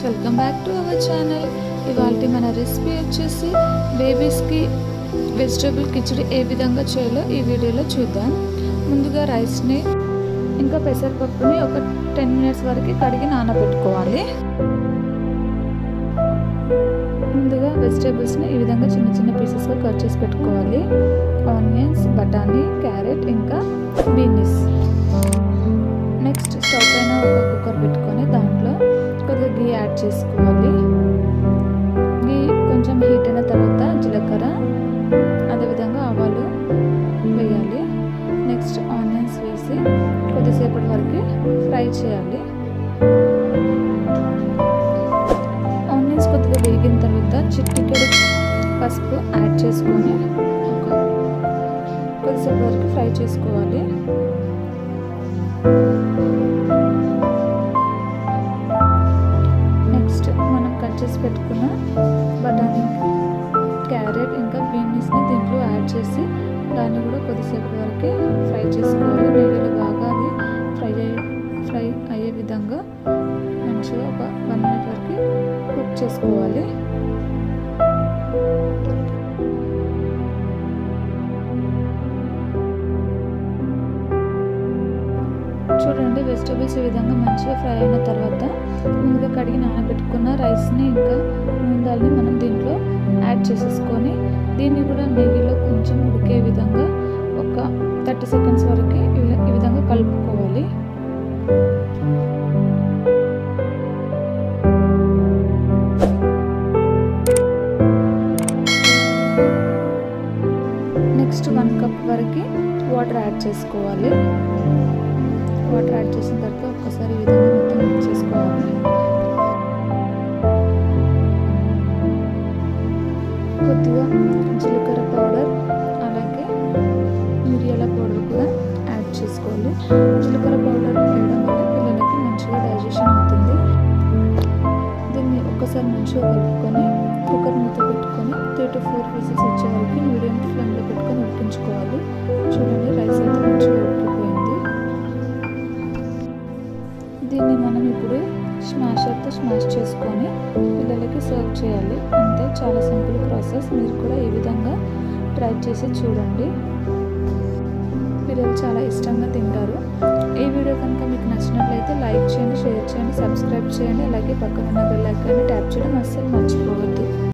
welcome back to our channel ఇవాళ మన recipe వచ్చేసి బేబీస్కి వెజిటేబుల్ కిచడి ఏ విధంగా చేయాలో ఈ వీడియోలో చూద్దాం ముందుగా రైస్ని ఇంకా పెసరపప్పుని ఒక టెన్ మినిట్స్ వరకు కడిగి నానబెట్టుకోవాలి ముందుగా వెజిటేబుల్స్ని ఈ విధంగా చిన్న చిన్న పీసెస్గా కట్ చేసి పెట్టుకోవాలి ఆనియన్స్ బఠానీ క్యారెట్ ఇంకా బీనీస్ నెక్స్ట్ స్టవ్ పైన ఒక కుక్కర్ పెట్టుకొని దాంట్లో కొద్దిగా గీ యాడ్ చేసుకోవాలి గీ కొంచెం హీట్ అయిన తర్వాత జీలకర్ర అదేవిధంగా ఆవాలు వేయాలి నెక్స్ట్ ఆనియన్స్ వేసి కొద్దిసేపటి వరకు ఫ్రై చేయాలి ఆనియన్స్ కొద్దిగా వేగిన తర్వాత చిట్టికెడు పసుపు యాడ్ చేసుకొని ఒక కొద్దిసేపు వరకు ఫ్రై చేసుకోవాలి నెక్స్ట్ మనం కట్ చేసి పెట్టుకున్న బఠానీ క్యారెట్ ఇంకా బీనీస్ని దీంట్లో యాడ్ చేసి దాన్ని కూడా కొద్దిసేపు వరకు ఫ్రై చేసుకోవాలి నెయ్యిలో బాగా అది ఫ్రై అయ్యే ఫ్రై అయ్యే విధంగా మంచిగా ఒక వన్ మినిట్ వరకు కుక్ చేసుకోవాలి చూడండి వెజిటేబుల్స్ ఈ విధంగా మంచిగా ఫ్రై అయిన తర్వాత ముందుగా కడిగి నానబెట్టుకున్న రైస్ని ఇంకా ముందాల్ని మనం దీంట్లో యాడ్ చేసేసుకొని దీన్ని కూడా నెయ్యిలో కొంచెం ఉడికే విధంగా ఒక థర్టీ సెకండ్స్ వరకు ఈ విధంగా కలుపుకోవాలి నెక్స్ట్ వన్ కప్ వరకు వాటర్ యాడ్ చేసుకోవాలి వాటర్ యాడ్ చేసిన తర్వాత ఒక్కసారి ఈ విధంగా మొత్తం మిక్స్ చేసుకోవాలి కొద్దిగా జీలకర్ర పౌడర్ అలాగే మిరియాల పౌడర్ కూడా యాడ్ చేసుకోవాలి జీలకర్ర పౌడర్ వేయడం వల్ల పిల్లలకి మంచిగా డైజెషన్ అవుతుంది దీన్ని ఒక్కసారి మంచిగా కలుపుకొని కుక్కర్ మూత పెట్టుకొని త్రీ టు ఫోర్ విజిల్స్ వచ్చే వరకు మీడియం ఫ్లేమ్లో పెట్టుకొని ఉడికించుకోవాలి చూడండి రైస్ అయితే మంచిగా ఉడికిపోయింది దీన్ని మనం ఇప్పుడు స్మాషర్తో స్మాష్ చేసుకొని పిల్లలకి సర్వ్ చేయాలి అంతే చాలా సింపుల్ ప్రాసెస్ మీరు కూడా ఈ విధంగా ట్రై చేసి చూడండి పిల్లలు చాలా ఇష్టంగా తింటారు ఈ వీడియో కనుక మీకు నచ్చినట్లయితే లైక్ చేయండి షేర్ చేయండి సబ్స్క్రైబ్ చేయండి అలాగే పక్కన ఉన్న బెల్ ఐకాన్ని ట్యాప్ చేయడం అస్సలు మర్చిపోవద్దు